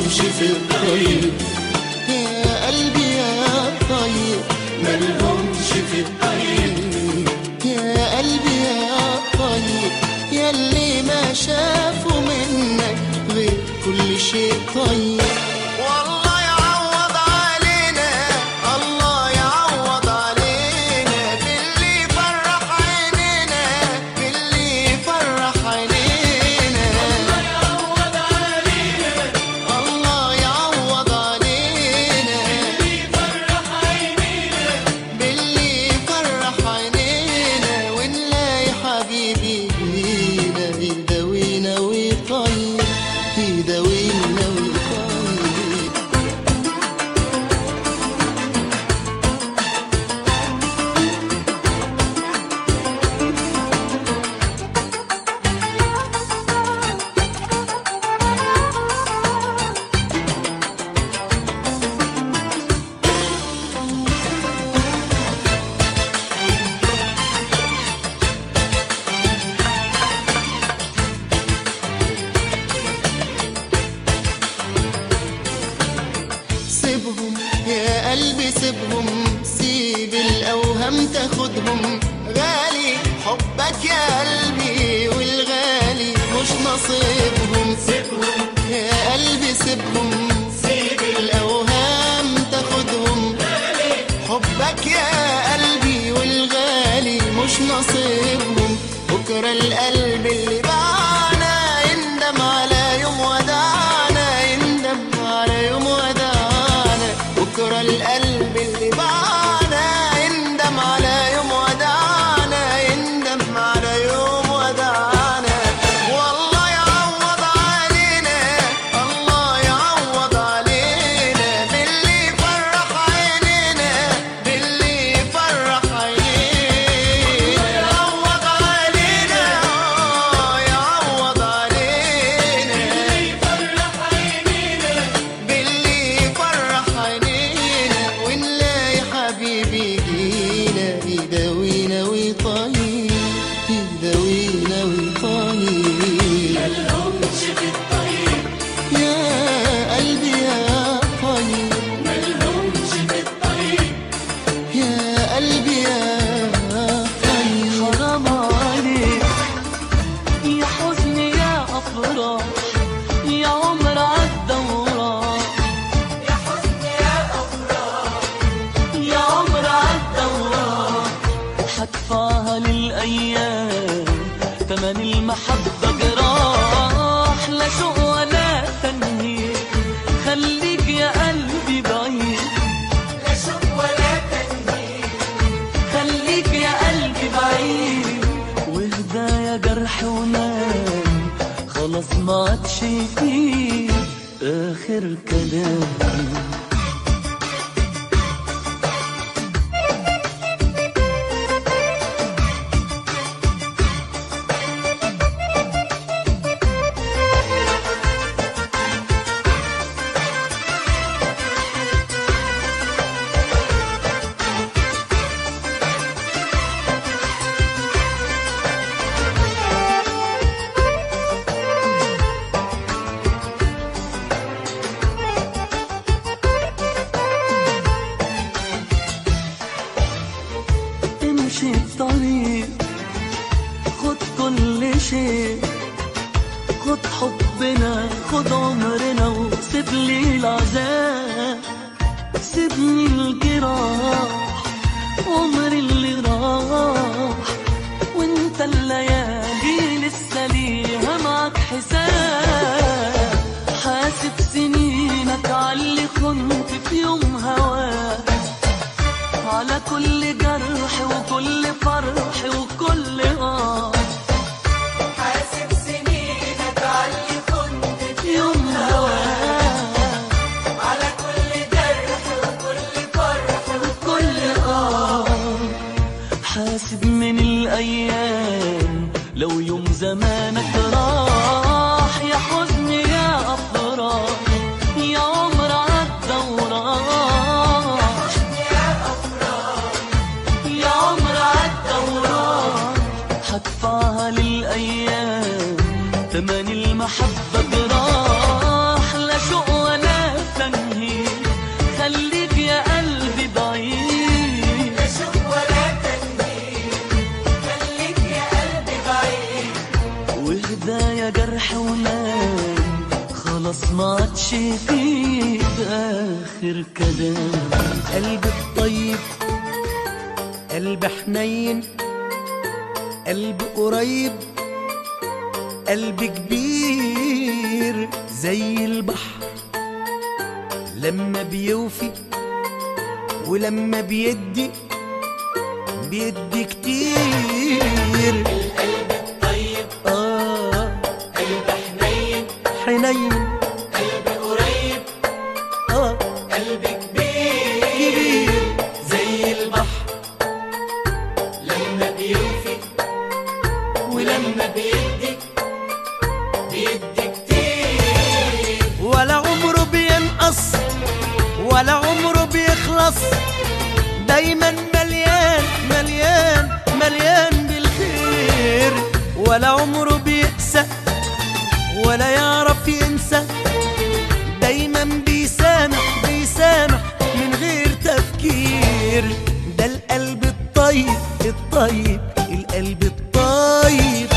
ملهمش في الطيب يا قلبي يا طيب ملهمش في الطيب يا قلبي يا طيب ياللي ما شافوا منك غير كل شيء طيب والله يعوض علينا الله يعوض علينا باللي فرح عينينا باللي فرح عينينا الله يعوض علينا الله يعوض علينا باللي فرح عينينا ونلاقي حبيبي لينا يداوينا ويطيب يداوينا ويطيب سيبهم يا قلبي سيبهم سيب الأوهام تاخدهم غالي حبك يا قلبي والغالي مش نصيبهم سيبهم يا قلبي سيبهم سيب الأوهام تاخدهم حبك يا قلبي والغالي مش نصيبهم بكرة القلب اللي باعنا يندم على يوم وداعنا يندم على يوم وداعنا بكرة القلب اللي باعنا يندم على يوم وداعنا يندم على يوم وداعنا والله يعوض علينا الله يعوض علينا باللي فرح عينينا باللي فرح عينينا يعوض علينا آه، يعوض علينا باللي فرح عينينا ونلاقي حبيبي جينا يداوينا ويطيب يداوينا ويطيب ملهمش في الطيب يا قلبي يا طيب ملهمش في الطيب يا قلبي يا طيب حرام عليك يا حزن يا أفراح يا عمر عالدوران يا حزن يا أفراح يا عمر عالدوران حدفعها للأيام تمن المحبة جراح لا شوق ولا تنهيد خليك يا قلبي بعيد لا شوق ولا تنهيد خليك يا قلبي بعيد واهدى يا جرح ونام خلاص ما عادش فيه اخر كلام امشي الطريق خد كل شيء خد حبنا خد عمرنا وسيب لي العذاب سيبني الجراح عمري اللي راح وانت الليالي لسه ليها معك حساب حاسب سنينك عاللي كنت في يوم هواك على كل جرح وكل فرح وكل اه حاسب سنينك عاللي كنت في يوم هواك على كل جرح وكل فرح وكل اه حاسب من الايام لو يوم زمانك راح يا حزن يا افراح يا عمر عالدوران يا عمر عالدوران هدفعها للايام تمن المحبه جراح لا شوق ولا عاشقي بآخر كلام قلب الطيب قلب حنين قلب قريب قلب كبير زي البحر لما بيوفي ولما بيدي بيدي كتير طيب آه قلب حنين حنين قلب قريب آه قلب كبير كبير زي البحر لما بيوفي ولما بيدي بيدي كتير ولا عمره بينقص ولا عمره بيخلص دايما مليان مليان مليان بالخير ولا عمره بيقسى ولا يعرف ينسى دايما بيسامح بيسامح من غير تفكير ده القلب الطيب الطيب القلب الطيب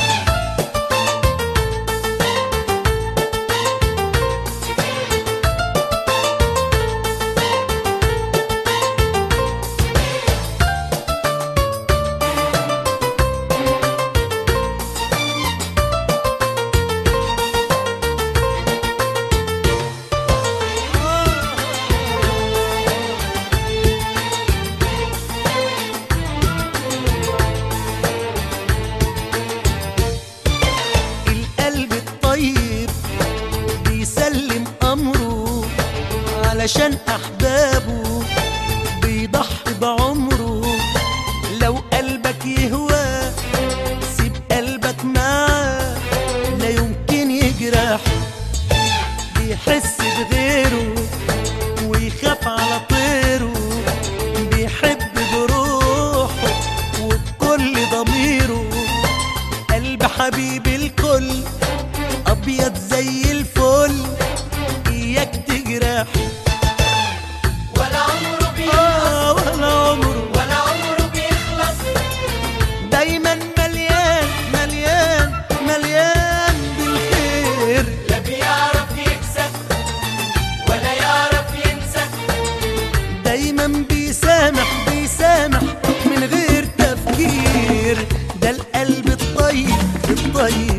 القلب الطيب بيسلم أمره علشان أحبابه بيضحي بعمره لو قلبك يهوى سيب قلبك معاه لا يمكن يجرح بيحس بغيره ويخاف على طيره بيحب بروحه وبكل ضميره قلب حبيب الكل ابيض زي الفل اياك تجرح ولا عمره بيخلص آه ولا عمره ولا عمره بيخلص دايما مليان مليان مليان بالخير لا بيعرف يكسب ولا يعرف ينسى دايما بيسامح بيسامح من غير تفكير ده القلب الطيب الطيب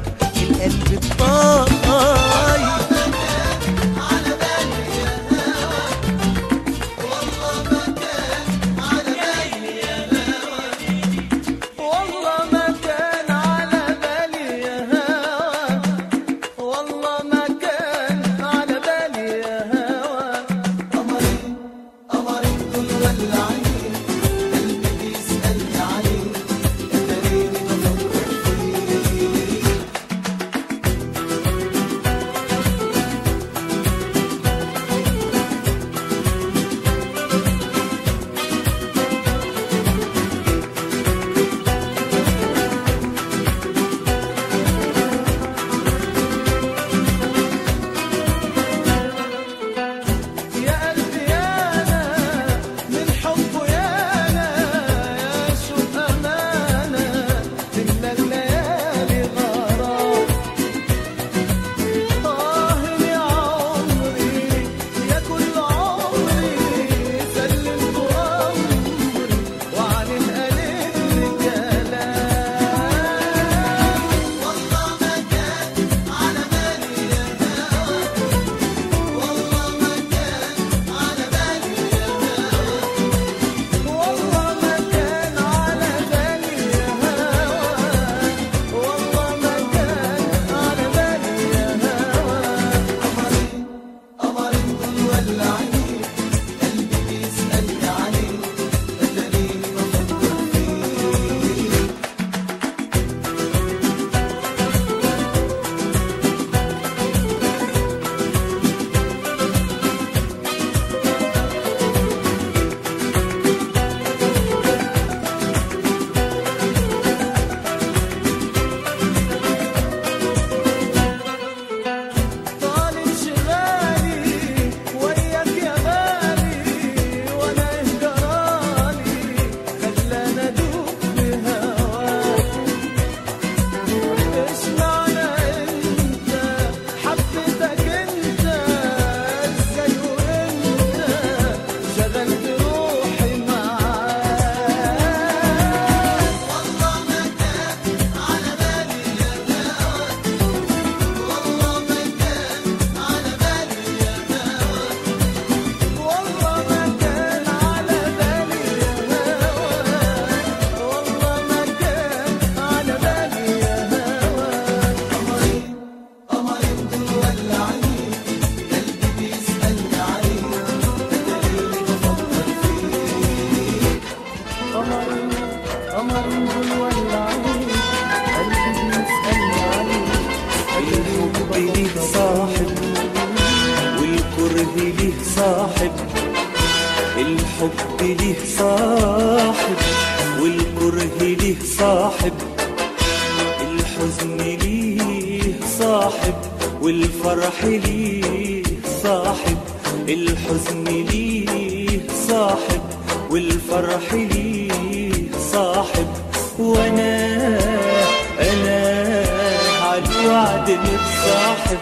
ليه صاحب الحب ليه صاحب والكره ليه صاحب الحزن ليه صاحب والفرح ليه صاحب الحزن ليه صاحب والفرح ليه صاحب وانا انا على الوعد متصاحب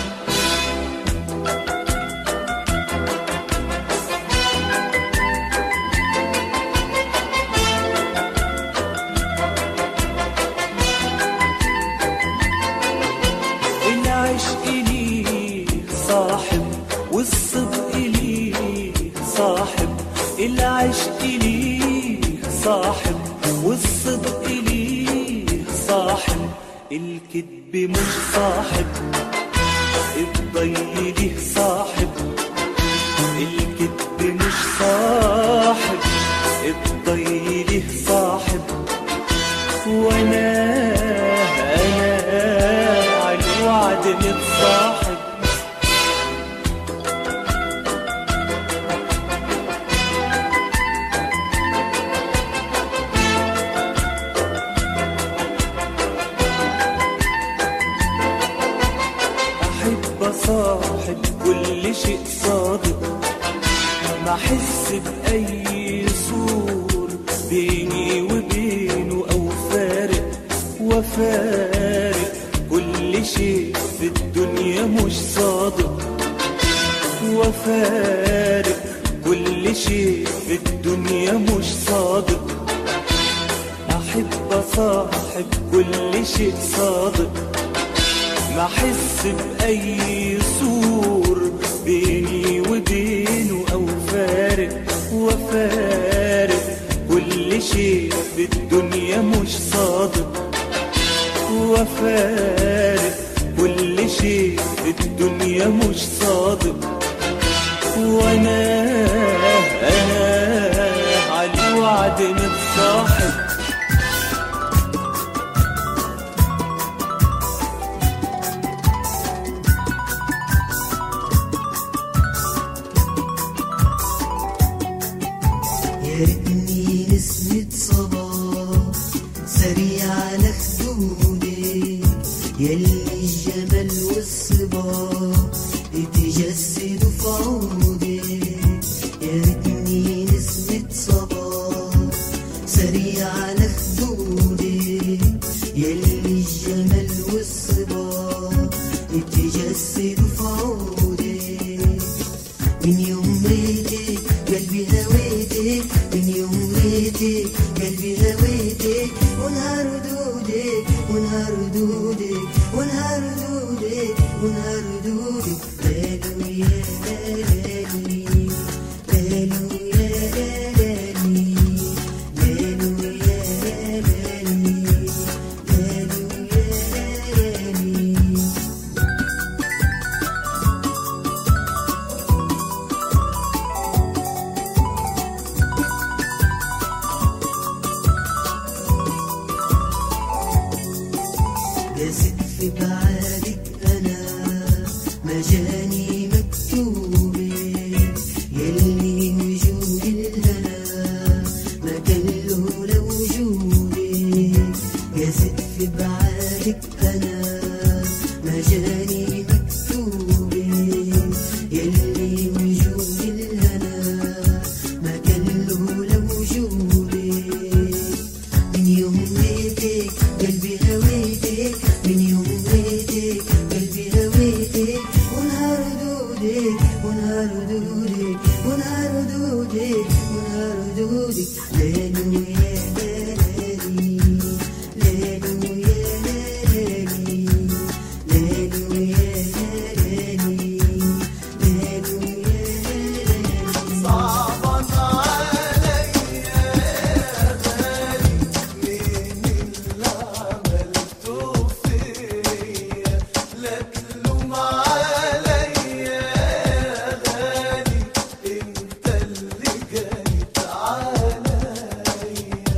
العشق ليه صاحب والصدق ليه صاحب العشق ليه صاحب والصدق ليه صاحب الكذب مش صاحب الضي ليه صاحب الكذب مش صاحب الضي ليه صاحب وانا انا على الوعد متصاحب احب اصاحب كل شيء صادق ما احس باي سور بيني وبينه او فارق وفارق كل شيء في الدنيا مش صادق وفارق كل شيء في الدنيا مش صادق احب اصاحب كل شيء صادق ما احس باي سور بيني وبينه او فارق وفارق كل شيء في الدنيا مش صادق وفارق كل شيء في الدنيا مش صادق وانا انا على الوعد متصاحب يا ريتني نسمة صباح سريع على خدودي يلي الجمال والصباح يتجسدوا في عودي يا ريتني نسمة صباح سريع على خدودي يلي الجمال والصباح يتجسدوا في عودي من يوم ريتك قلبي هويتك من يوم ريتك قلبي هويتك ونهار دودك ونهار دودك ونهار دودك ونهار دودك لالو يا لالي لالو يا لالي لالو يا لالي لالو يا لالي قاست في بعادك انا ما جاني مكتوب يلي وجود الهنا ما كان له لوجودي قاست في بعادك انا ما جاني مكتوب يلي وجود الهنا ما كان له لوجودي من يوم ريتك قلبي هويتك من يوم ريتك قلبي هويتك ونهار دودك ونهار دودك ونهار دودك ونهار دودك ليلو يا ليلي ليلو يا ليلي ليلو يا ليلي ليلو يا ليلي صعبان عليا يا غالي من اللي عملته فيا لا تلوم عليا يا غالي انت اللي جايت عليا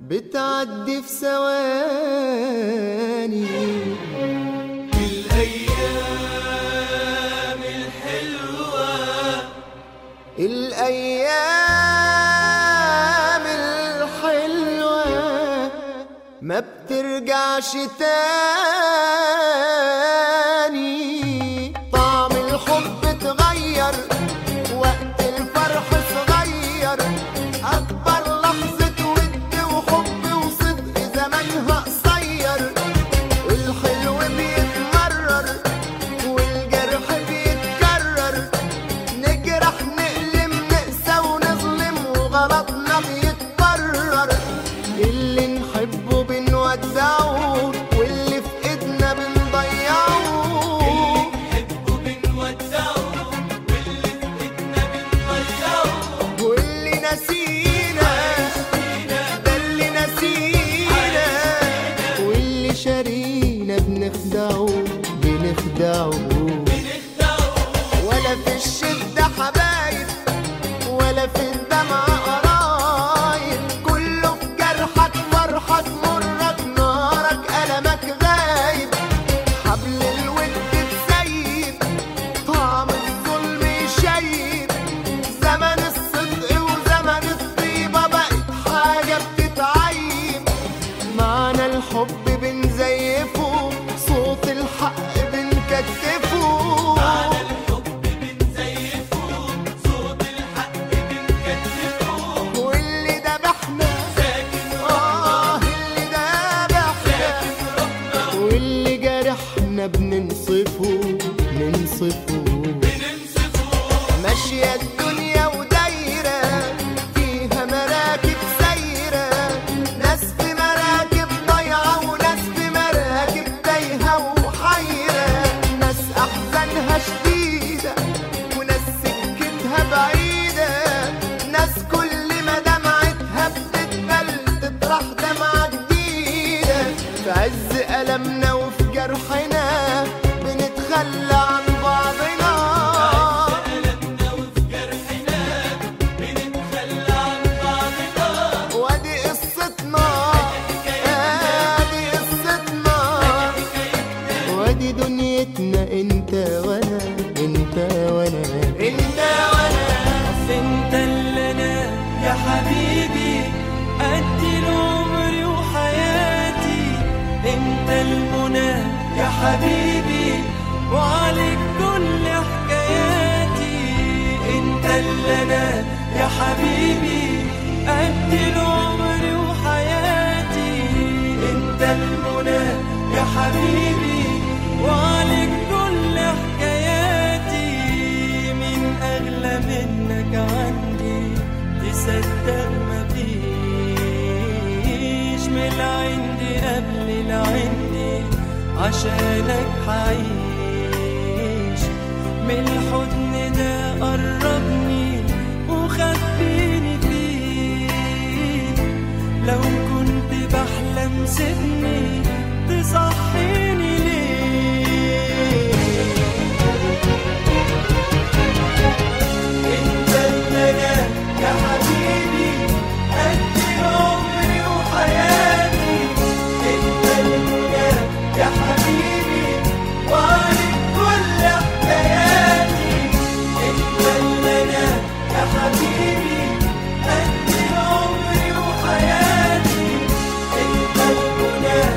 بتعدي في ثواني الأيام الحلوة الأيام الحلوة ما بترجعش تاني طعم الحب اتغير وقت الفرح صغير أكبر لحظة ود وحب وصدق زمانها قصير والحلو بيتمرر والجرح بيتكرر نجرح نألم نقسى ونظلم وغلطنا بيتبرر اللي نحبه بنودعه واللي في ايدنا بنضيعه نحبه بنودعه واللي في إيدنا بنضيعه واللي نسينا ده اللي نسينا واللي شارينا بنخدعه بنخدعه ولا في الشدة حبايب ولا في الدمع قرايب كله في جرحك فرحك مرك نارك ألمك غايب حبل الود تسيب طعم الظلم يشيب زمن الصدق وزمن الطيبة بقت حاجة بتتعيب معنى الحب بنزيفه صوت الحق بنكتفه على الحب بنزيفه صوت الحق بنكتفه واللي ذبحنا ساكن آه اللي ذبحنا واللي جرحنا بننصفه ننصفه بننصفه ماشية الدنيا ودايرة فيها مراكب سايرة ناس في مراكب ضايعة وناس في مراكب تايهة وحيرة ناس أحزانها شديدة وناس سكتها بعيدة ناس كل ما دمعتها بتتبل تطرح دمعة جديدة في عز ألمنا وفي جرحنا بنتخلى عن بعضنا ألمنا وفي جرحنا بنتخلى عن بعضنا وادي قصتنا ادي قصتنا وادي دنيتنا انت وانا انت وانا انت وانا انت اللي انا يا حبيبي ادي لعمري وحياتي انت المنى يا حبيبي وعليك كل حكاياتي انت اللي انا يا حبيبي ادي لعمري وحياتي انت المنى يا حبيبي وعليك كل حكاياتي من أغلى منك عندي تصدق مفيش من العندي قبل العندي عشانك حعيش من الحضن ده قربني وخبيني فيه لو كنت بحلم سيبني تصحيني ليه انت المنى يا حبيبي قد عمري وحياتي انت المنى يا حبيبي وعليك كل حكاياتي انت المنى يا حبيبي قد عمري وحياتي انت المنى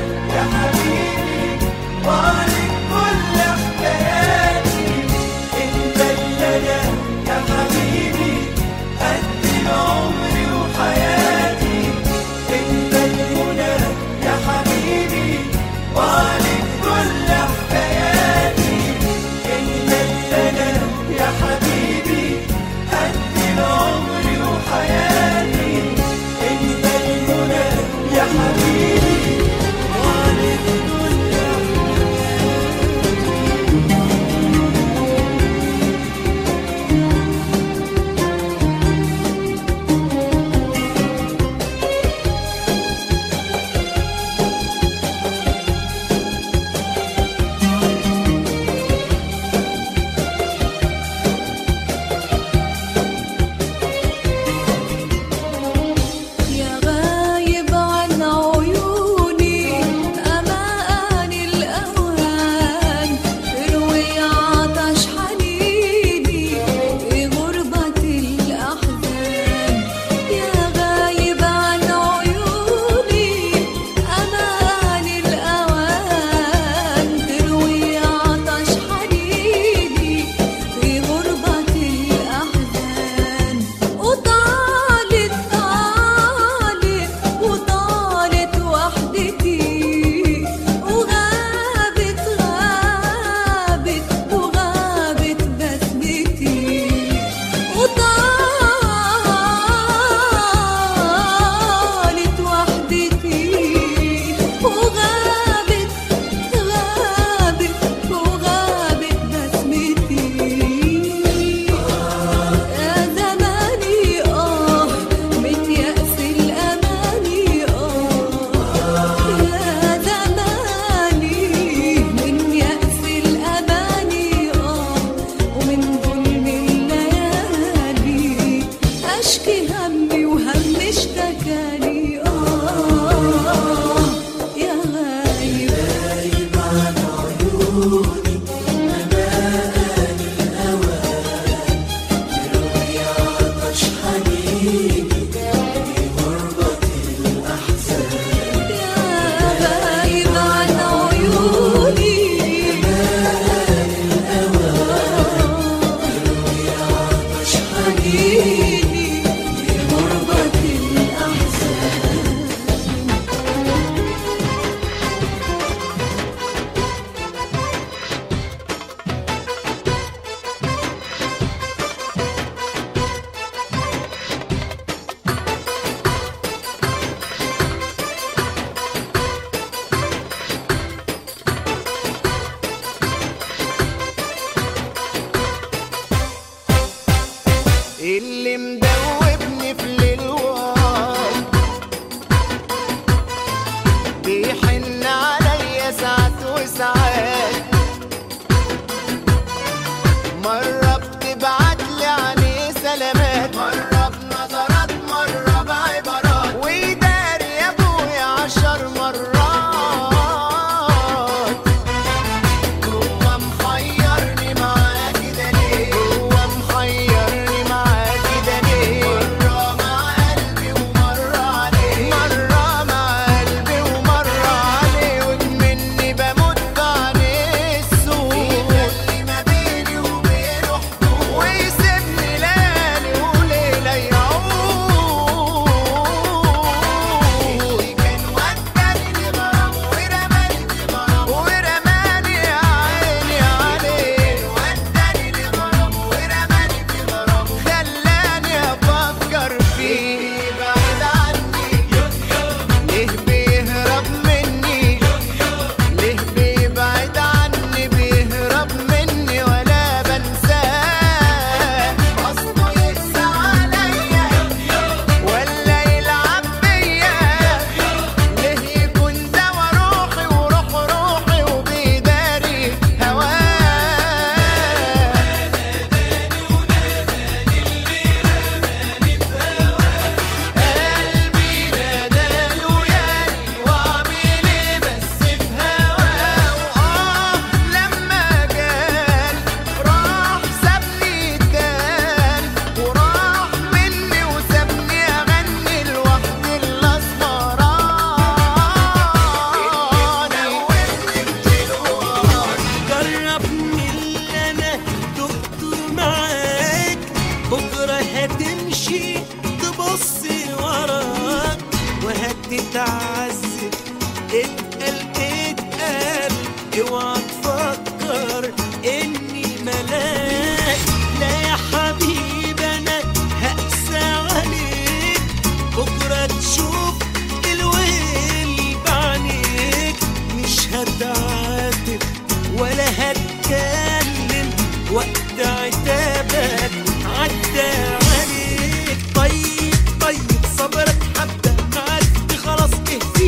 هتعذب اتقل اتقل اوعى تفكر اني ملاك لا يا حبيبي انا هقسى عليك بكره تشوف الويل بعينيك مش هتعاتب ولا هتكلم وقت عتابك عدى عليك طيب طيب صبرك حبة معدي خلاص اهدي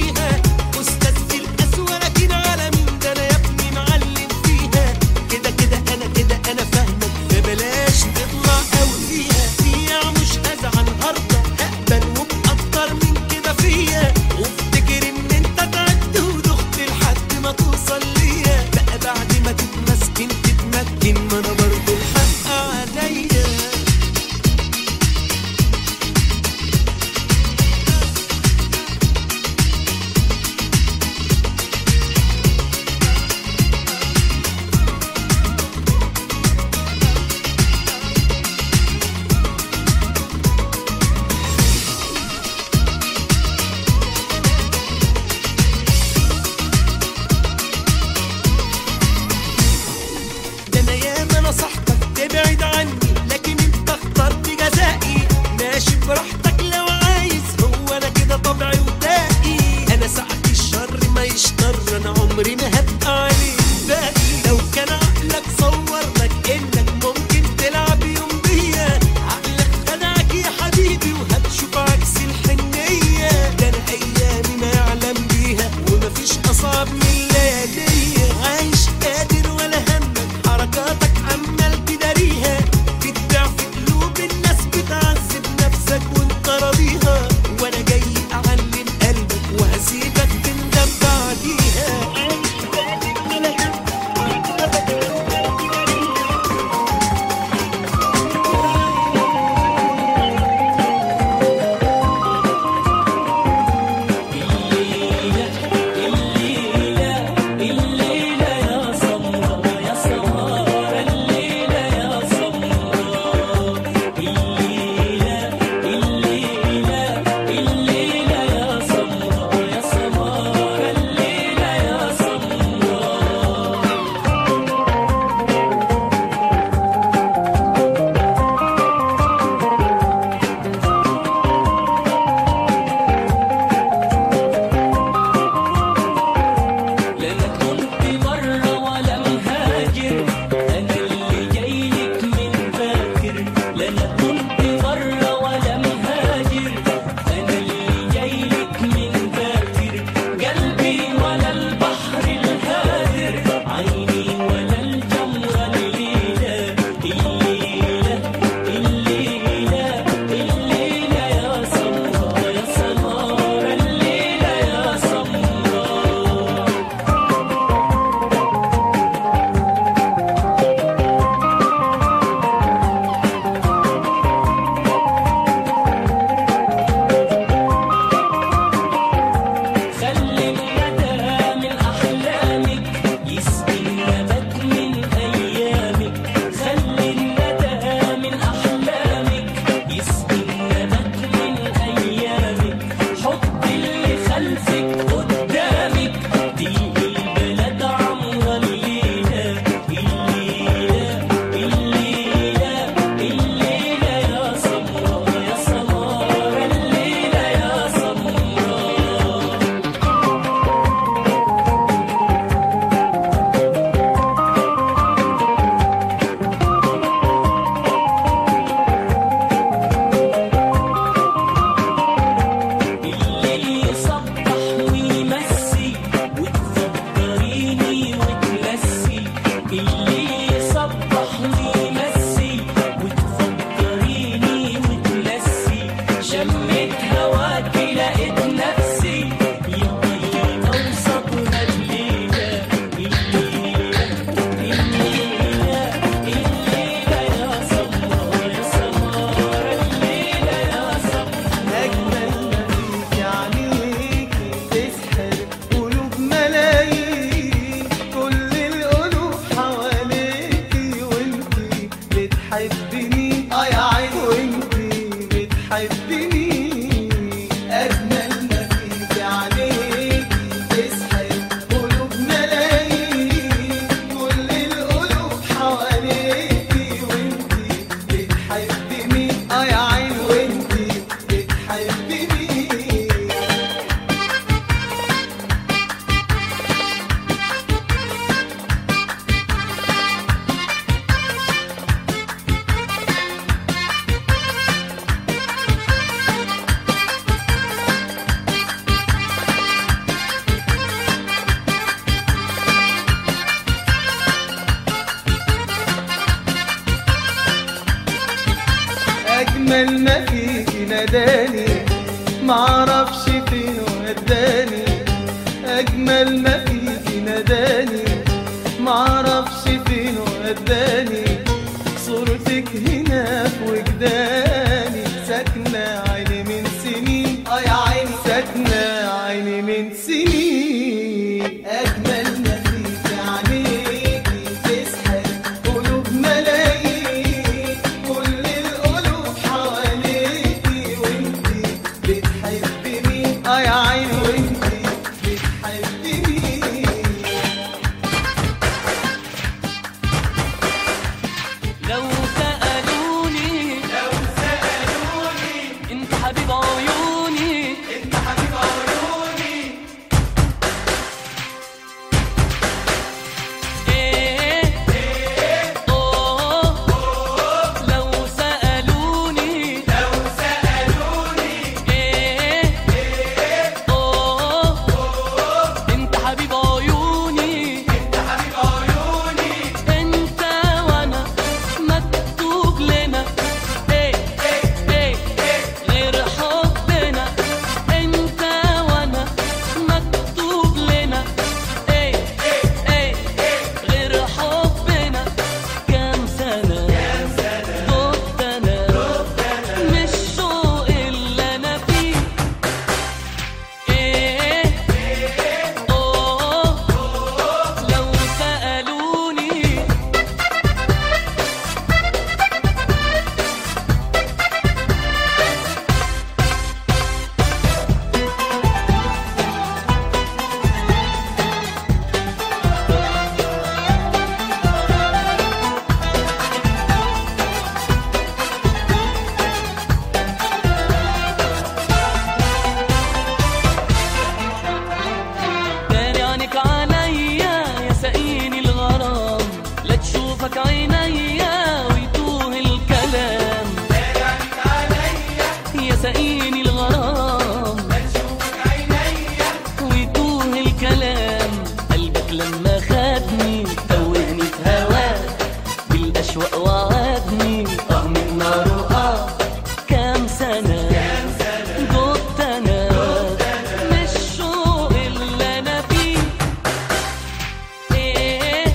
معرفش فين وداني اجمل ما فيكي ناداني معرفش فين وداني صورتك هنا في وجداني ساكنة عيني من سنين اه يا عيني ساكنة عيني من سنين أجمل ما فيك عينيكي تسحر قلوب ملايين كل القلوب حواليكي وانتي بتحبي مين اه يا عيني وانتي بتحبي مين لو سألوني لو سألوني انت حبيب عيوني انت حبيب عيوني ايه اوه لو سألوني لو سألوني ايه اوه انت حبيب عيوني انت حبيب عيوني انت وانا مكتوب لنا ايه ايه غير حبنا انت وانا مكتوب لنا ايه ايه غير حبنا كام سنة ضد انا مش شوق اللي انا فيه ايه اوه لو سألوني داري عنك عليا يا سقيني الغرام لا تشوفك عينيا ويتوه الكلام دارك عليا يا سقيني الغرام بشوفك عينيا ويتوه الكلام قلبك لما خدني توهني في هواك بالأشواق وعدني اه من نار وآه كام سنة دقت أنا مش شوق اللي أنا فيه إيه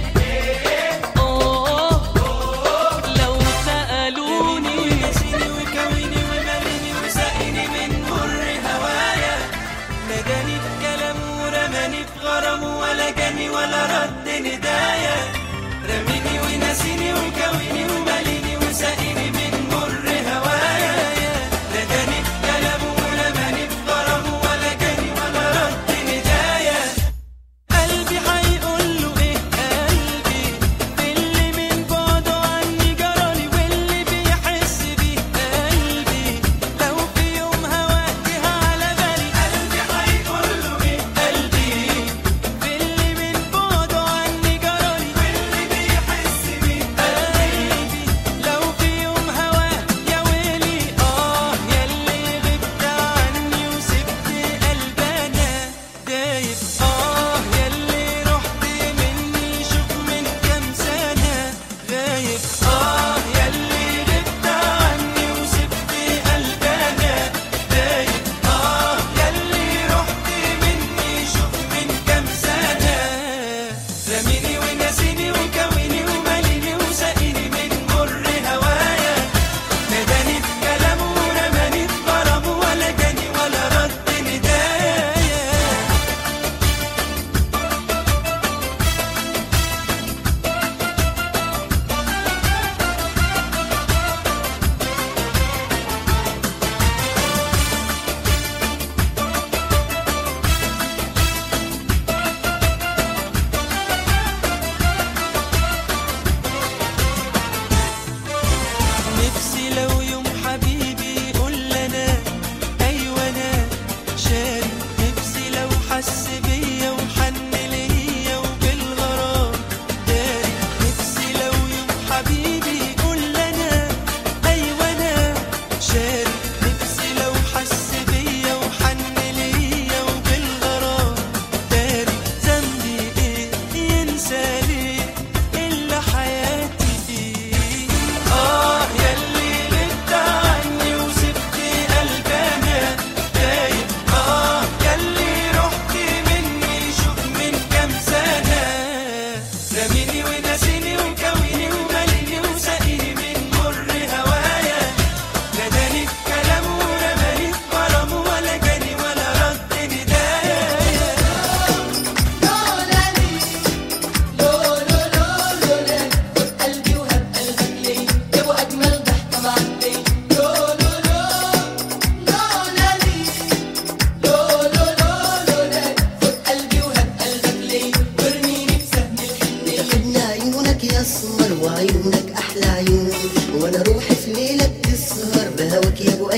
أوه لو سألوني يسيني وكويني وماليني وسقيني من مر هوايا لا جاني في كلام ورماني في غرام ولا جاني ولا رد ندايا رميني ونسيني وكويني وماليني وسقيني من مر هوايا لا جاني في كلام ورماني في غرام ولا جاني ولا رد ندايا قلبي هيقول له ايه قلبي اللي من بعده عني جرالي واللي بيحس بيه قلبي لو في يوم هواجيها على بالي قلبي هيقول له ايه قلبي اللي من بعده عني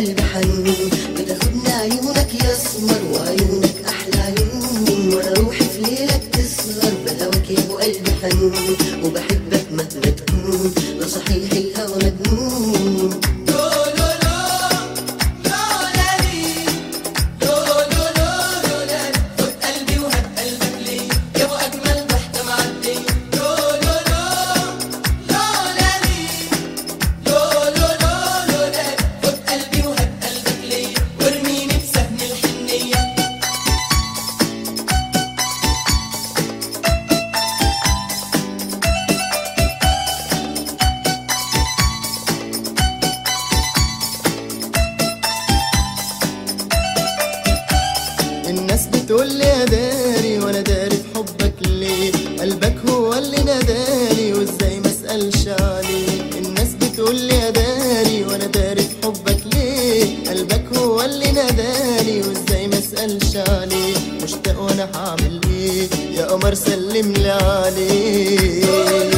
قلبي حنون بتاخدني عيونك يا اسمر وعيونك احلى عيون وانا روحي في ليلك تسهر بهواك يا ابو قلبي حنون وبحبك مهما تكون لا صحيح الهوى مجنون الناس بتقول لي يا داري وانا داري في حبك ليه قلبك هو اللي ناداني وازاي ما اسالش عليه الناس بتقول لي يا داري وانا داري في حبك ليه قلبك هو اللي ناداني وازاي ما اسالش عليه مشتاق وانا هعمل ايه يا قمر سلم لي عليه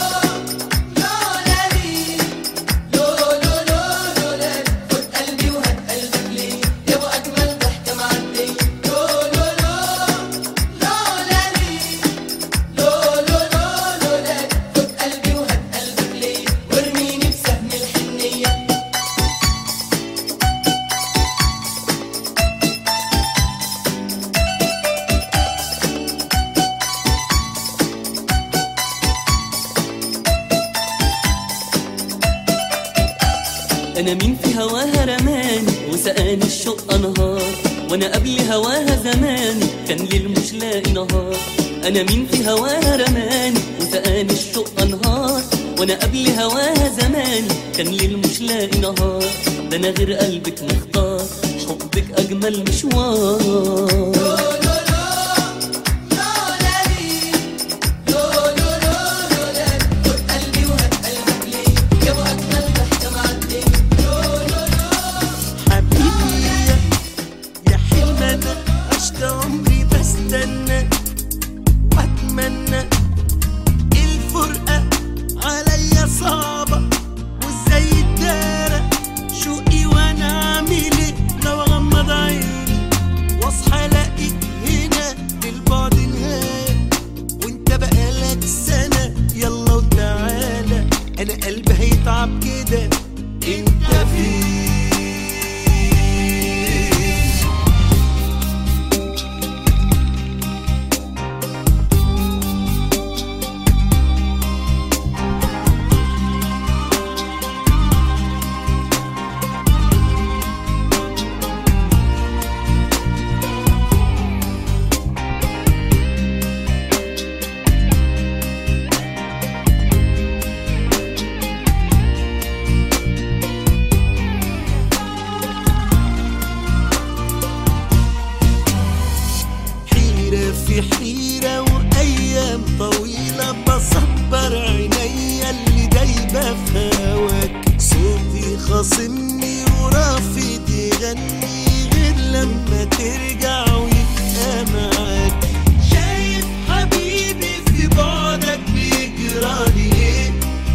انا مين في هواها رماني وسقاني الشوق انهار وانا قبل هواها زمان كان ليل مش لاقي نهار انا مين في هواها رماني وسقاني الشوق انهار وانا قبل هواها زمان كان ليل مش لاقي نهار ده انا غير قلبك مختار حبك اجمل مشوار حبيبي يا يا حلم انا عشت عمري بستنى واتمنى الفرقة عليا صعبة وازاي الدارة شوقي وانا اعمل ايه لو اغمض عيني واصحى الاقيك هنا للبعد نهاية وانت بقالك سنة يلا وتعالى انا قلبي هيتعب كده انت فين حيرة في حيرة وأيام طويلة بصبر عينيا اللي دايبة في هواك صوتي خاصمني ورافض يغني غير لما ترجع ويبقى معاك شايف حبيبي في بعدك بيجرالي ايه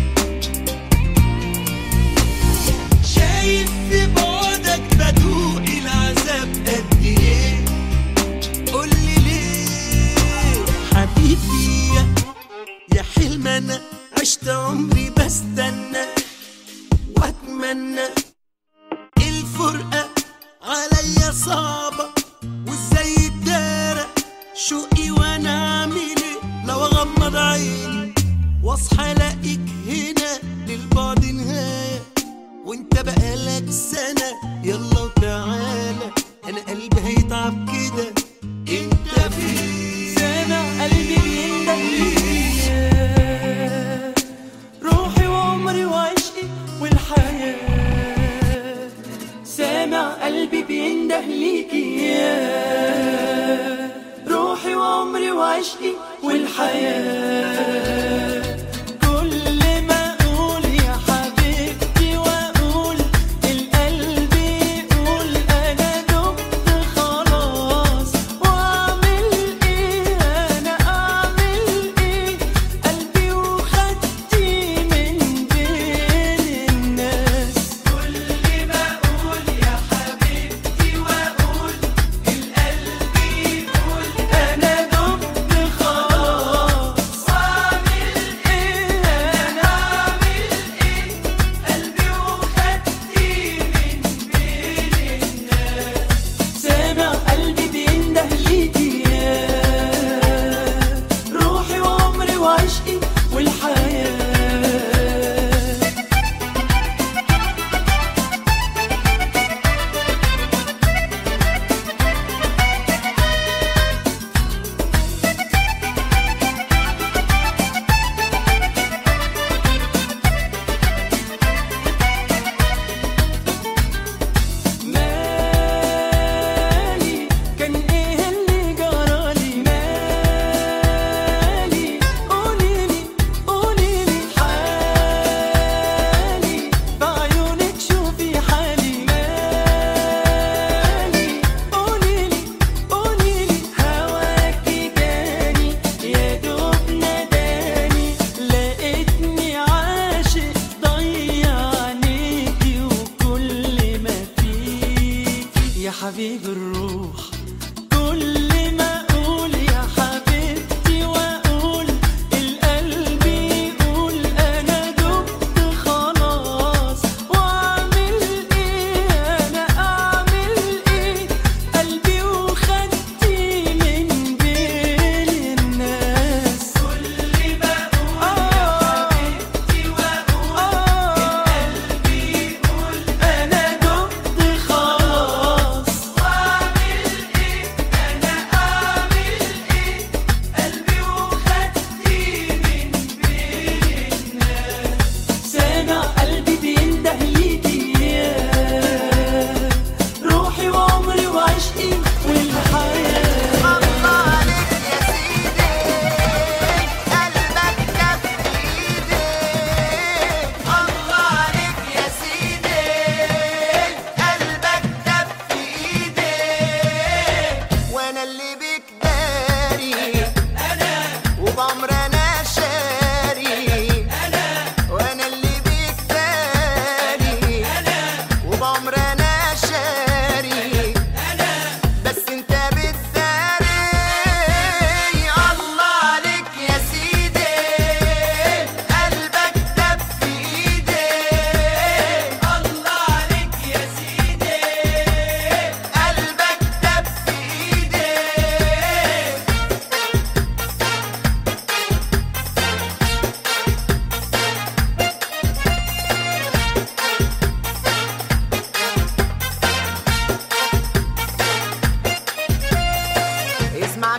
شايف في بعدك بدوق العذاب قد ايه قولي ليه حبيبي يا يا حلم انا عشت عمري بستنى واتمنى الفرقة عليا صعبة وازاي الدارة شوقي وانا اعمل ايه لو اغمض عيني واصحى الاقيك هنا للبعد نهاية وانت بقالك سنة يلا وتعالى انا قلبي هيتعب كده انت فين سامع قلبي بينده ليا روحي وعمري وعشقي والحياة سامع قلبي بينده ليكي يا روحي وعمري وعشقي والحياة كل ما أقول يا حبيبتي وأقول القلب يقول أنا دبت خلاص وأعمل إيه أنا أعمل إيه قلبي وخدتي من بين الناس كل ما اقول يا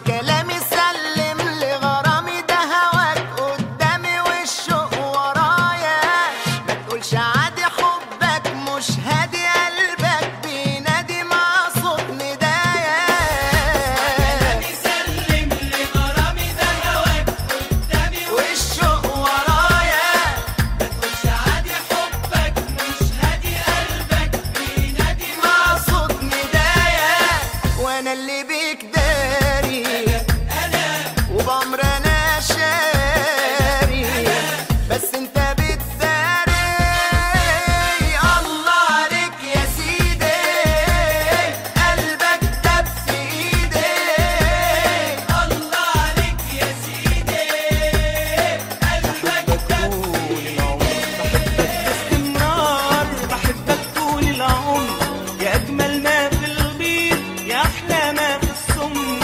كلامي سلم لغرامي ده هواك قدامي والشوق ورايا ما تقولش عادي حبك مش هادي قلبك بينادي مع صوت ندايا سلم لغرامي ده هواك قدامي والشوق ورايا مش عادي حبك مش هادي قلبك بينادي مع صوت ندايا وانا اللي بيك داري وبعمر انا شاري بس انت بتداري الله عليك يا سيدي قلبك دب في ايدي الله عليك يا سيدي قلبك باستمرار بحبك طول العمر يا أجمل ما في البيض يا أحلى ما في السم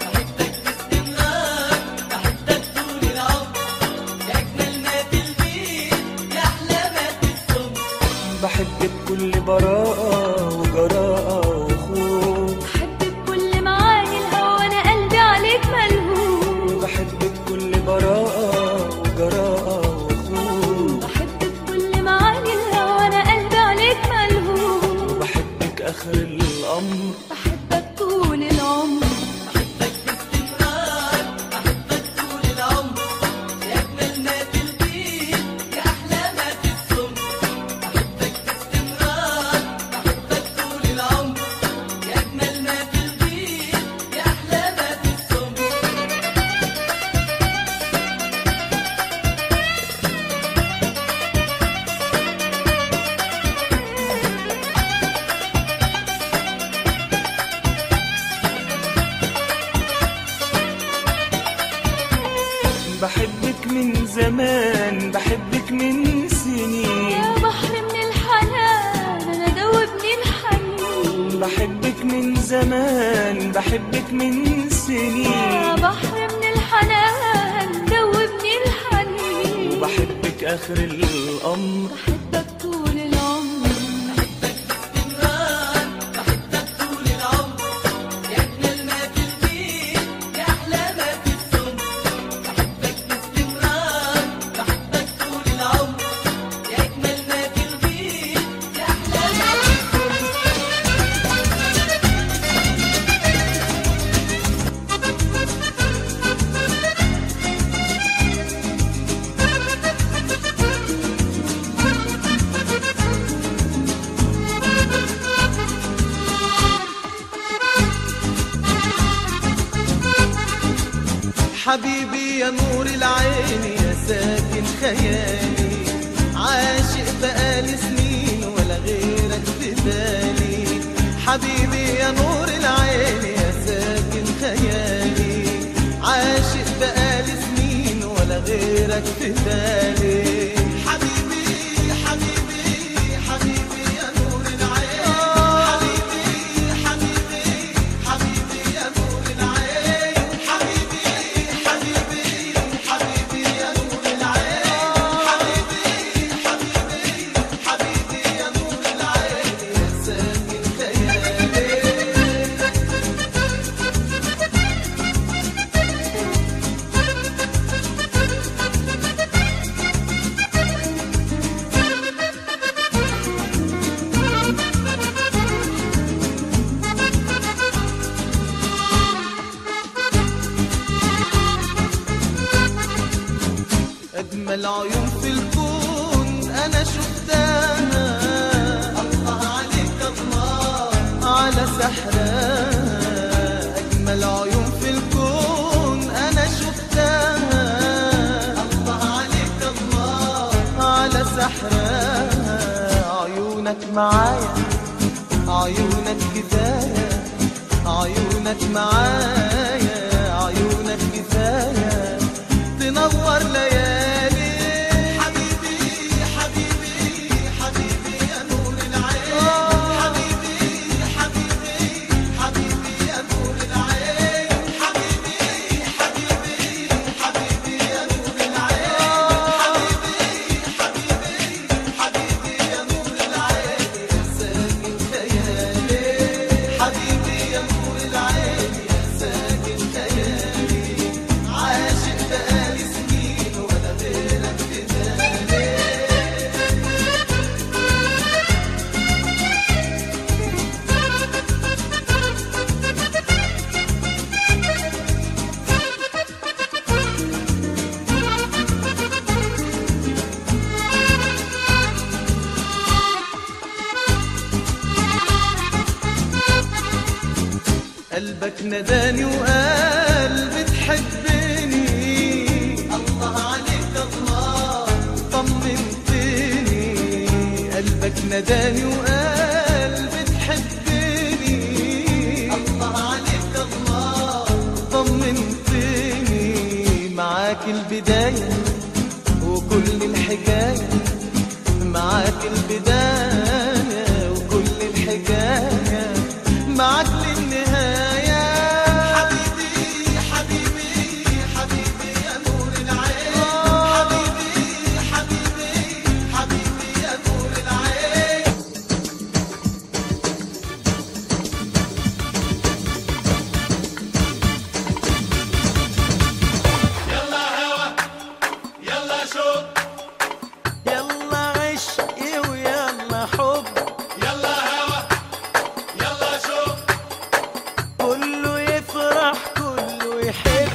بحبك طول العمر يا أجمل ما في البيت يا أحلى ما في السم بحبك بكل براءة وجراءة وخوف بحبك كل معاني الهوى انا قلبي عليك ملهوف بحبك بكل براءة وجراءة وخوف بحبك كل معاني الهوى انا قلبي عليك ملهوف بحبك آخر الأمر بحبك طول العمر بحبك باستمرار بحبك طول العمر يا أجمل ما في البيت يا أحلى ما في السم بحبك باستمرار بحبك طول العمر يا أجمل ما في البيت يا أحلى ما في السم بحبك من زمان بحبك من سنين يا بحر من الحنان انا دوبني الحنين بحبك من زمان بحبك من يا سنين بحر من الحنان دوبني الحنين بحبك آخر الأمر بحبك طول العمر باستمرار بحبك طول العمر يا أجمل ما في البيت يا أحلى ما في السم بحبك باستمرار بحبك طول العمر يا أجمل ما في البيت يا أحلى ما في السم حبيبي يا نور العين يا ساكن خيالي عاشق بقالي سنين ولا غيرك في بالي حبيبي يا نور العين يا ساكن خيالي عاشق بقالي سنين ولا غيرك في بالي حبيبي حبيبي حبيبي يا نور العين حبيبي حبيبي حبيبي يا نور العين حبيبي حبيبي حبيبي يا نور العين حبيبي حبيبي حبيبي يا نور العين يا ساكن خيالي أجمل عيون في الكون أنا شفتها الله عليك الله على سحرها أجمل عيون في الكون أنا شفتها الله عليك الله على سحرها عيونك معايا عيونك كفاية عيونك معايا عيونك كفاية تنور ليالي حبيبي حبيبي حبيبي يا نور العين حبيبي حبيبي حبيبي يا نور العين حبيبي حبيبي حبيبي يا نور العين حبيبي حبيبي حبيبي يا نور العين يا ساكن خيالي حبيبي يا نور العين يا ساكن ناداني وقال بتحبني الله عليك الله طمنتني قلبك ناداني وقال بتحبني الله عليك الله طمنتني معاك البداية وكل الحكاية معاك البداية وكل الحكاية معاك للنهاية حبيبي حبيبي حبيبي يا نور العين حبيبي حبيبي حبيبي يا نور العين يلا هوا يلا شوق يلا عشقي ويلا حب يلا هوا يلا شوق كله يفرح كله يحب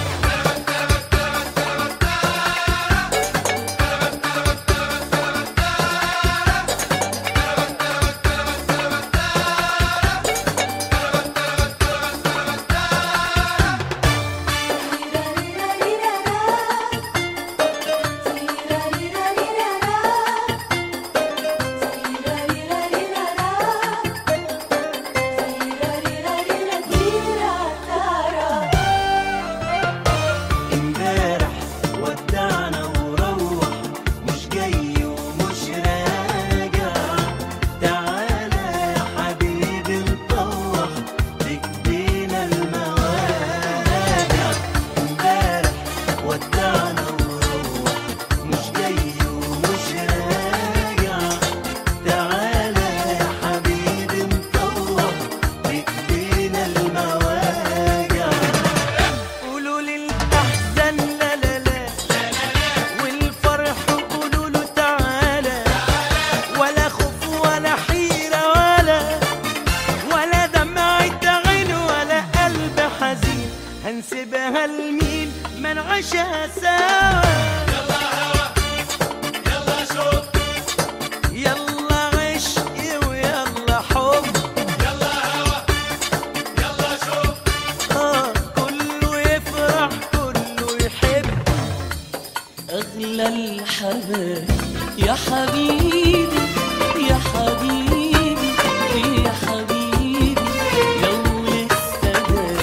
امبارح ودعنا وروح مش جاي ومش راجع تعالى يا حبيبي نطوح تكفينا المواجع امبارح ودعنا وروح مش جاي ومش راجع تعالى يا حبيبي نطوح تكفينا المواجع قولوا للأحزان لا لا لا والفرح قولوا له تعالى ولا خوف ولا حيرة ولا ولا دمعة عين ولا قلب حزين هنسيبها لمين ما نعيشها سوا يلا هوا يلا شوق يلا عشقي ويلا حب يلا هوا يلا شوق آه كله يفرح كله يحب أغلى الحبايب يا حبيبي يا حبيبي يا حبيبي لو لسه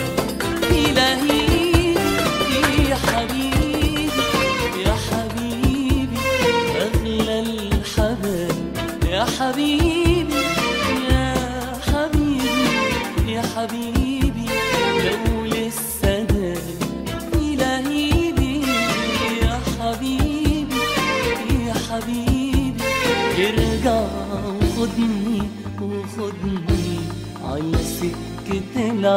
إلهي يا حبيبي يا حبيبي أغلى الحبايب يا حبيبي يا حبيبي يا حبيبي لو لسه إلهي بي يا حبيبي يا حبيبي ارجع وخدني وخدني على سكة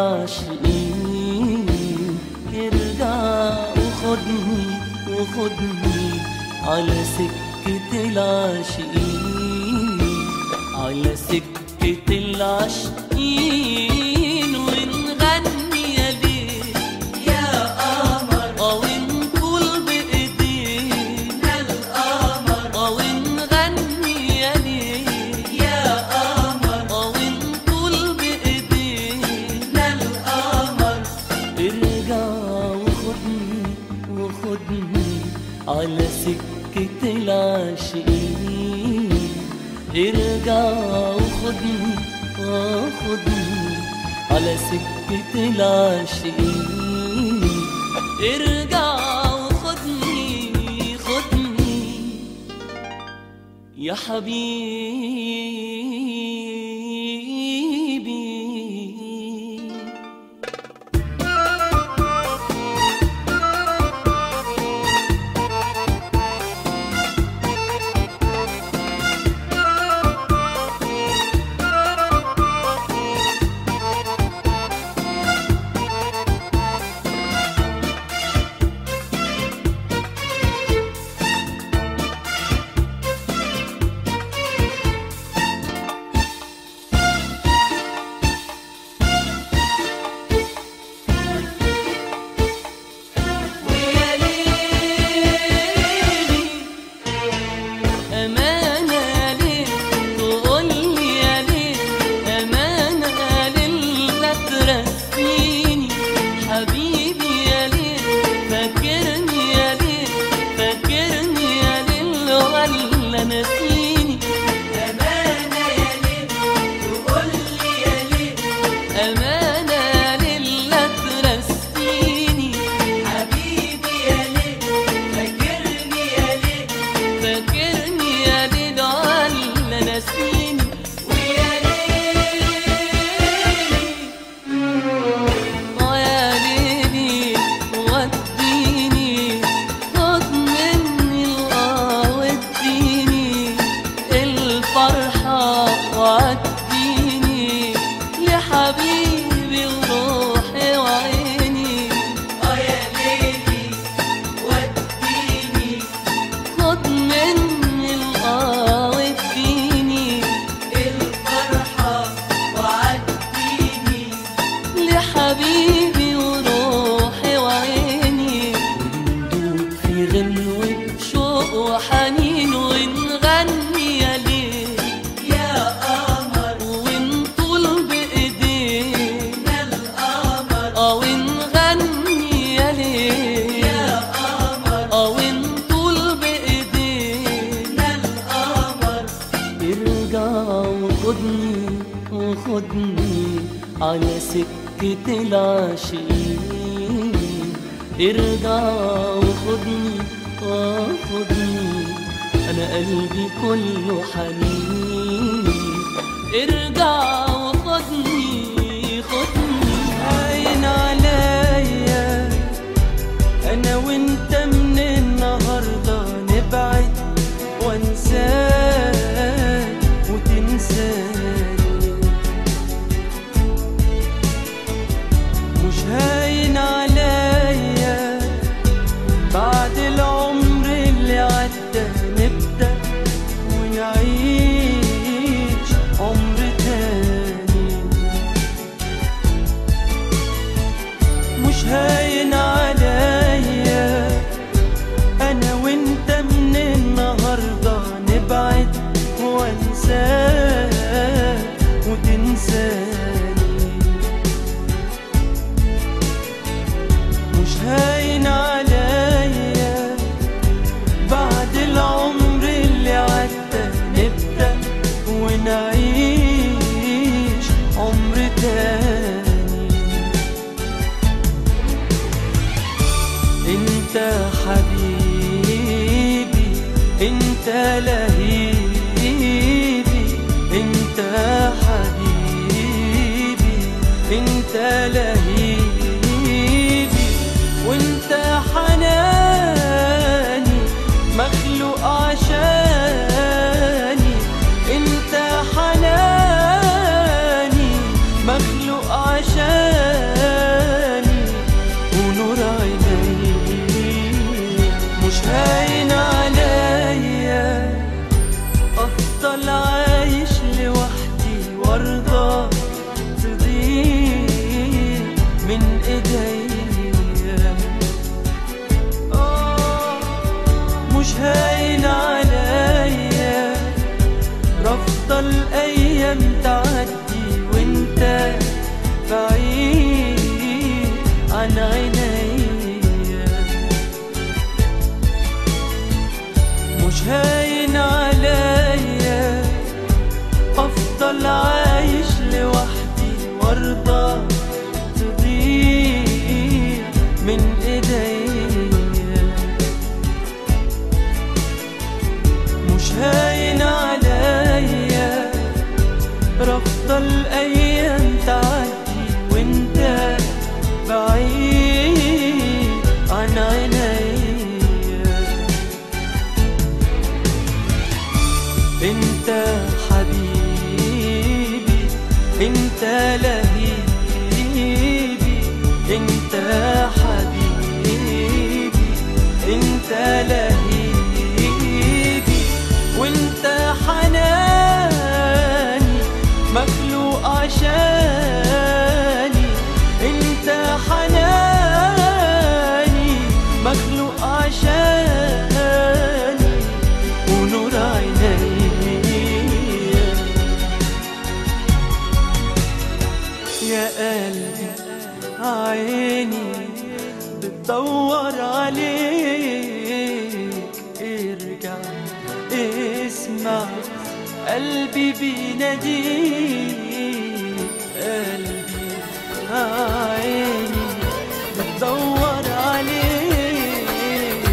العاشقين ارجع وخدني وخدني على سكة العاشقين على سكة العاشقين ونغني يا ليل يا قمر اه ونقول بإيدينا القمر اه ونغني يا ليل يا قمر اه ونقول بإيدينا القمر ارجع وخدني وخدني على سكة العاشقين ارجع وخدني وخدني على سكة العاشقين ارجع وخدني خدني يا حبيبي على سكة العاشقين ارجع وخدني اه خدني انا قلبي كله حنين ارجع وخدني خدني عين عليا انا وانت من النهارده نبعد وانساك وتنساني مش هاين عليا بعد العمر اللي عدى نبدأ ونعيش عمر تاني مش هاين عليا انا وانت من النهارده نبعد وانساك وتنساني مش هاين عليا بعد العمر اللي عدى نبدأ ونعيش عمر تاني انت حبيبي انت لهيبي انت حبيبي انت لهيبي وانت حناني مخلوق عشاني انت حناني مخلوق عشاني ونور عيني مش هاين عليا افضل عايش لوحدي وارضى تضيع من ايديا آه، مش هاين عليا رافضة الايام تعدي وانت بعيد عن عينيا مش هاين عليا افضل عايش لوحدي وارضى تضيع من ايديا مش هاين عليا رافضة الايام تعدي وانت بعيد عن عينيا انت حبيبي انت لهيبي انت حبيبي انت لهيبي وانت حناني مخلوق عشاني انت حناني مخلوق عشاني ونور عيني يا قلبي عيني بتدور عليك ارجع اسمع قلبي بيناديك قلبي عيني بتدور عليك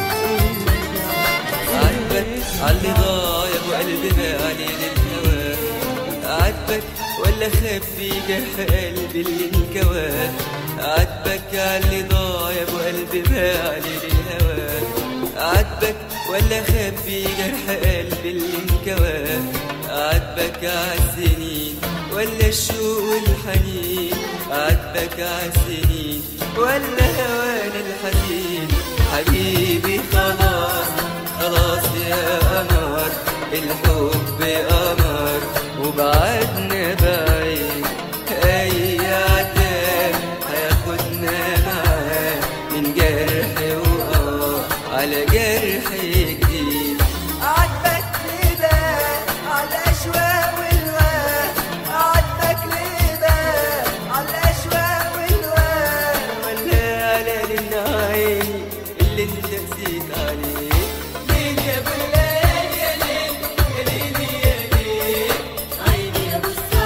عاتبك عاللي ضاع يا ابو قلبي بالي للهوى عاتبك ولا خبي جرح قلبي اللي انكوى عاتبك عاللي ضاع يا ابو قلبي بالي للهوى عاتبك ولا خبي جرح قلبي اللي انكوى عاتبك عالسنين ولا الشوق والحنين عاتبك عالسنين ولا هوانا الحزين حبيبي خلاص خلاص يا قمر الحب قمر وبعدنا بعيد اي عتاب هياخدنا معاه من جرح وقاه على جرح جديد عاتبك ليه على الاشواق والواد عاتبك ليه على الاشواق والواد ولا على النعيم اللي انت نسيت عليه ليل يا بلال يا ليل يا ليل يا ليل عيني يا ابو السعد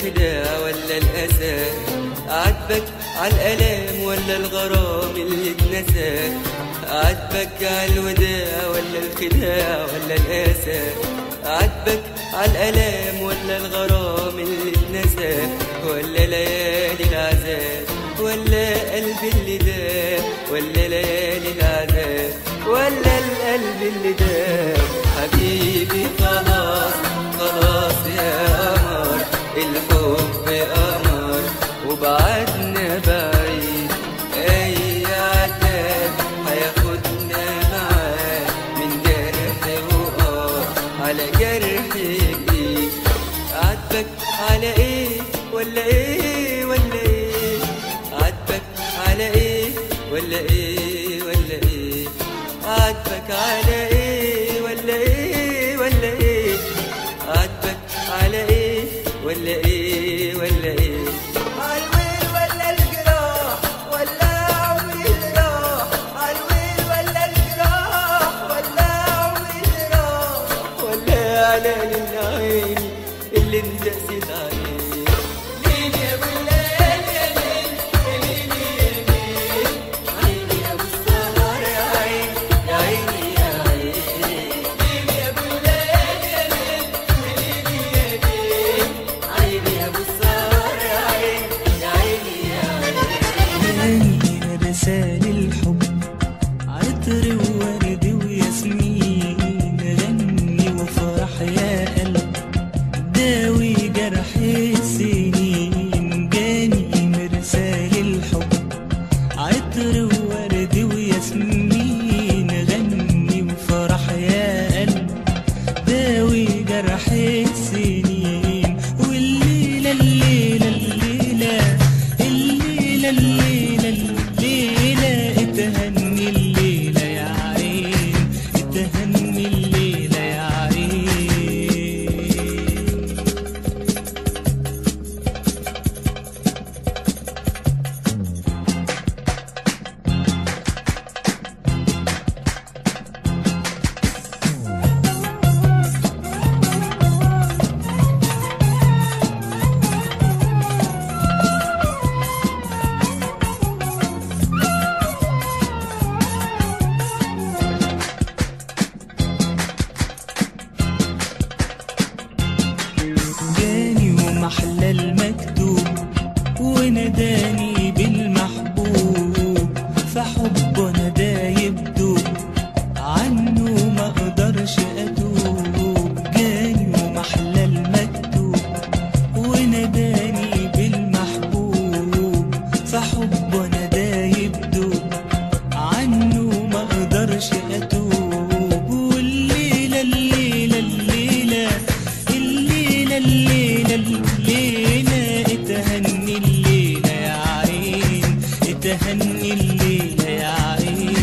الخداع ولا الأسى عاتبك على الألام ولا الغرام اللي اتنسى عاتبك على الوداع ولا الخداع ولا الأسى عاتبك على الألام ولا الغرام اللي اتنسى ولا ليالي العذاب ولا قلب اللي داب ولا ليالي العذاب ولا القلب اللي داب حبيبي خلاص خلاص يا قمر الحب قمر وبعدنا بعيد اي عتاب هياخدنا معاه من جرح وقار على جرح جديد عاتبك على ايه ولا ايه ولا ايه عاتبك على ايه ولا ايه ولا ايه عاتبك على ايه ولا ايه ولا ايه عاتبك على ايه ولا ايه ولا ايه عالويل ولا الجراح ولا عمري اللي راح عالويل ولا الجراح ولا عمري اللي راح ولا على العين اللي انت قسيت عليه ليل يا ابو الليل يا ليل يا ليل يا ليل عيني يا ابو السهر يا عين يا عيني يا عين ليل يا ابو الليل يا ليل يا ليل يا ليل عيني يا ابو السهر يا عين يا عيني يا عين تاني رسال الحب عطر وورد وياسمين غني وفرح يا قلب داوي جرح السنين جاني مرسال الحب عطر وورد وياسمين غني وفرح يا قلب داوي جرح السنين والليلة الليلة الليلة الليلة الليلة الليلة اتهني الليلة يا عين اتهني الليلة يا عين جاني ومحلى المكتوب وناداني بالمحبوب فحبنا ده يبدو عنه ما اقدرش اتوب جاني ومحلى المكتوب وناداني بالمحبوب فحبنا ده يبدو عنه ما اقدرش اتوب والليله الليله الليله الليله الليله الليله اتهني الليله يا عين اتهني الليله يا عين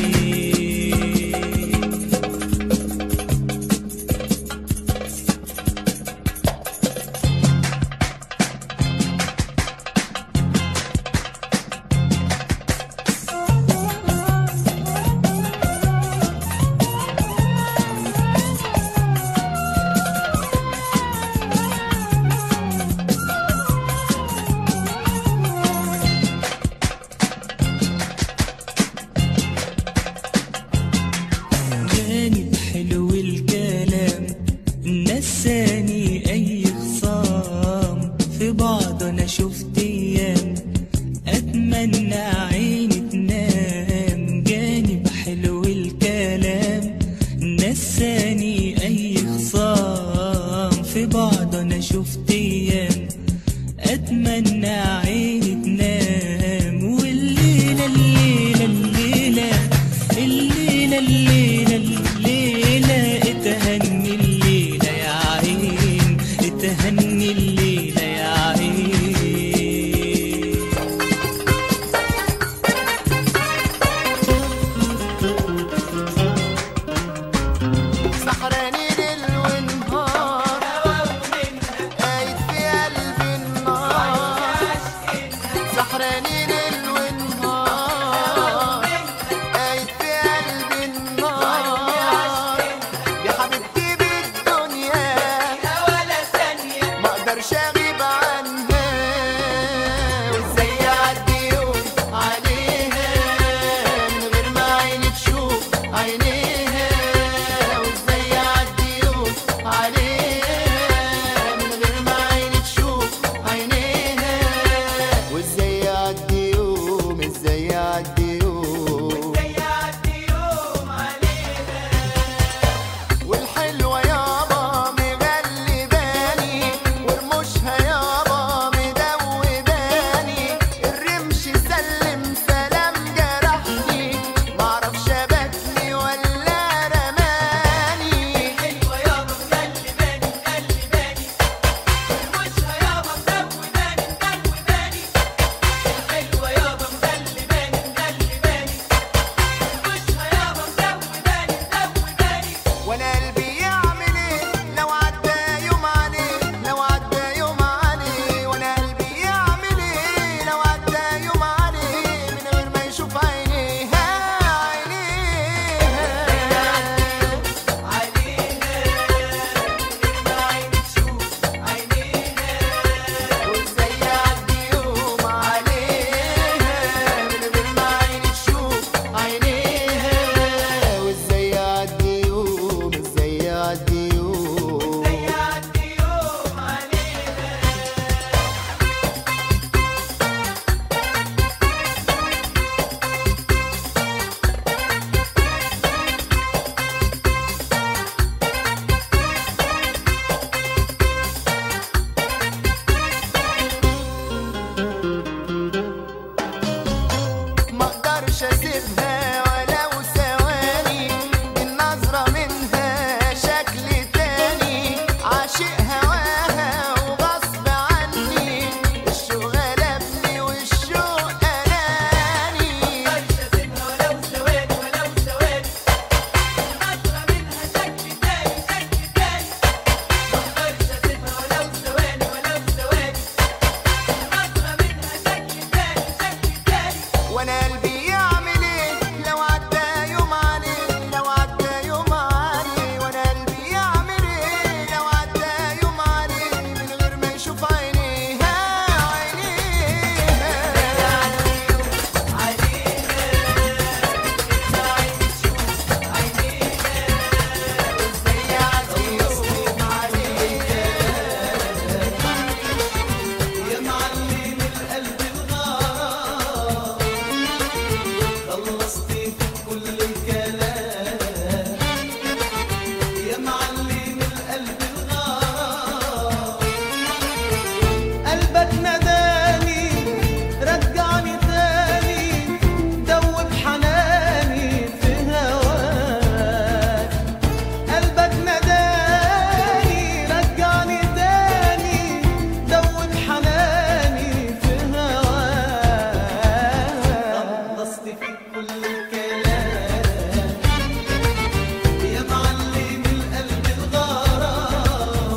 كل الكلام يا معلم القلب الغرام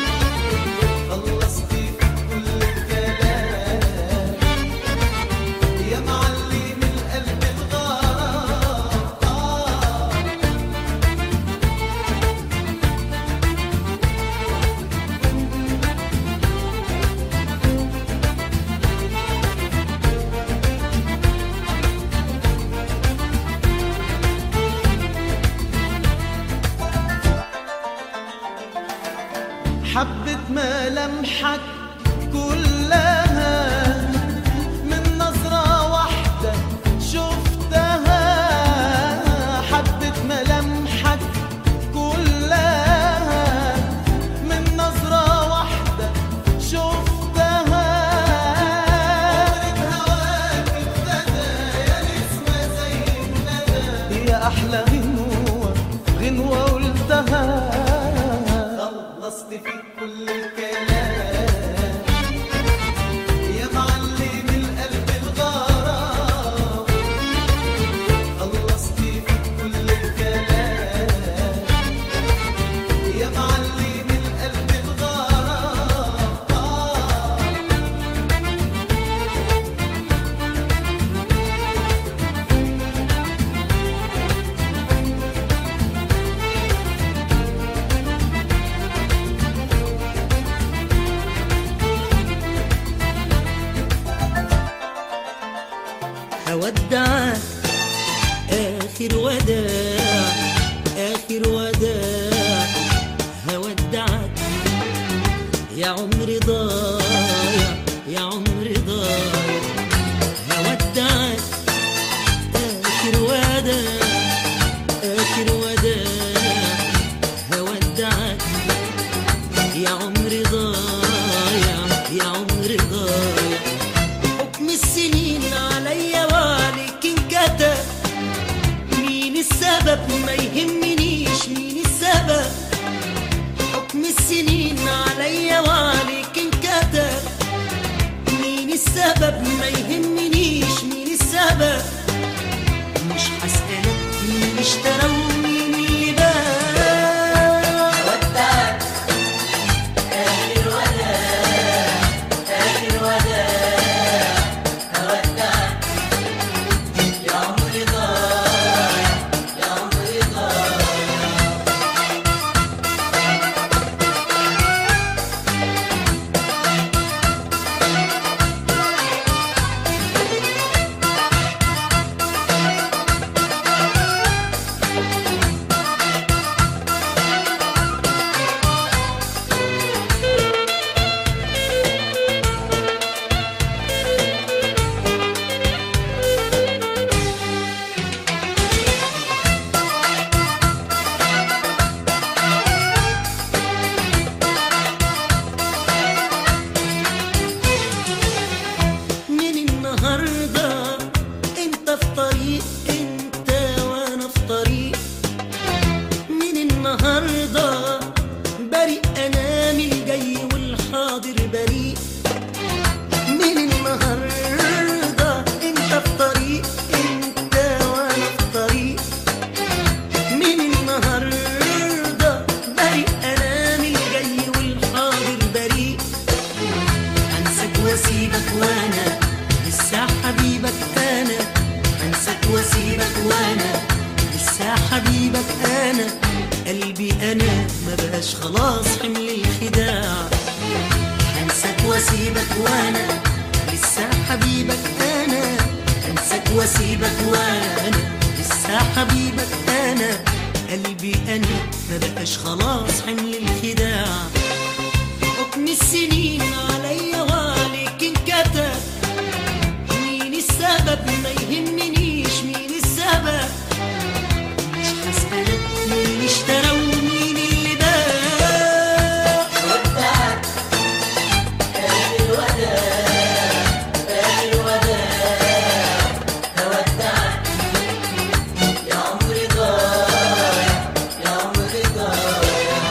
خلصت في كل الكلام يا معلم القلب الغرام آه حبة ملامحك كلها من نظرة واحدة شفتها حبة ملامحك كلها من نظرة واحدة شفتها هواك ابتدى يا نسمة زي الندى يا أحلى غنوة غنوة قلتها خلصت في كل الكلام يا معلم القلب الغرام خلصت في كل الكلام يا معلم القلب الغرام آه هودعك آخر وداع آخر وداع هودعك يا عمري ضايع يا عمري ضايع هودعك آخر وداع آخر وداع هودعك يا عمري ضايع يا عمري ضايع حكم السنين عليا وعليك انكتب مين السبب ما يهمنيش مين السبب حكم السنين عليا وعليك انكتب مين السبب ما يهمنيش مين السبب مش هسألك مين اشترى ومين اللي باع ودعك آخر وداع آخر وداع هودعك يا عمري ضايع يا عمري ضايع من النهاردة انت في طريق انت وانا في طريق من النهاردة بريء انا من الجاي والحاضر بريء من النهاردة انت في طريق انت وانا في طريق من النهاردة بريء انا من الجاي والحاضر بريء انساك واسيبك وانا لسه حبيبك انا انساك واسيبك وانا لسه حبيبك انا قلبي انا ما بقاش خلاص حمل الخداع انساك واسيبك وانا لسه حبيبك انا انساك واسيبك وانا لسه حبيبك انا قلبي انا ما بقاش خلاص حمل الخداع حكم السنين عليا وعليك انكتب مين السبب ما يهمنيش مين السبب مش هسألك مين اشترى ومين اللي باع ودعك آخر وداع آخر وداع هودعك يا عمري ضايع يا عمري ضايع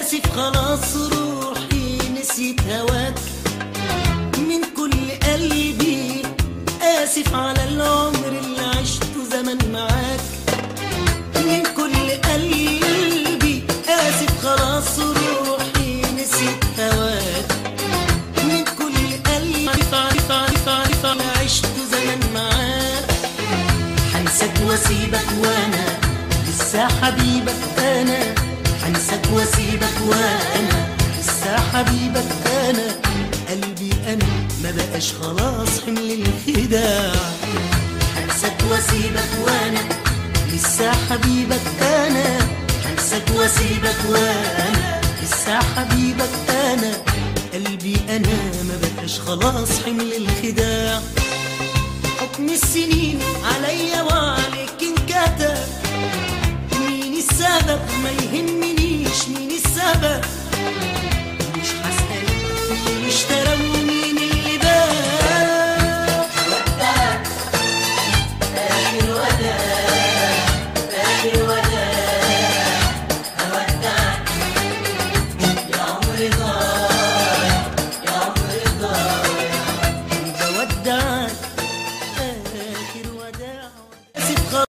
آسف خلاص روحي نسيت هواك من كل قلبي آسف على العمر اللي عشته زمان معاك من كل قلبي آسف خلاص روحي نسيت هواك من كل قلبي عارف عارف عارف عارف أنا عشته زمان معاك هنساك واسيبك وانا لسه حبيبك انا هنساك واسيبك وانا لسه حبيبك انا قلبي انا ما بقاش خلاص حمل الخداع هنساك واسيبك وانا لسه حبيبك انا هنساك واسيبك وانا لسه حبيبك انا قلبي انا ما بقاش خلاص حمل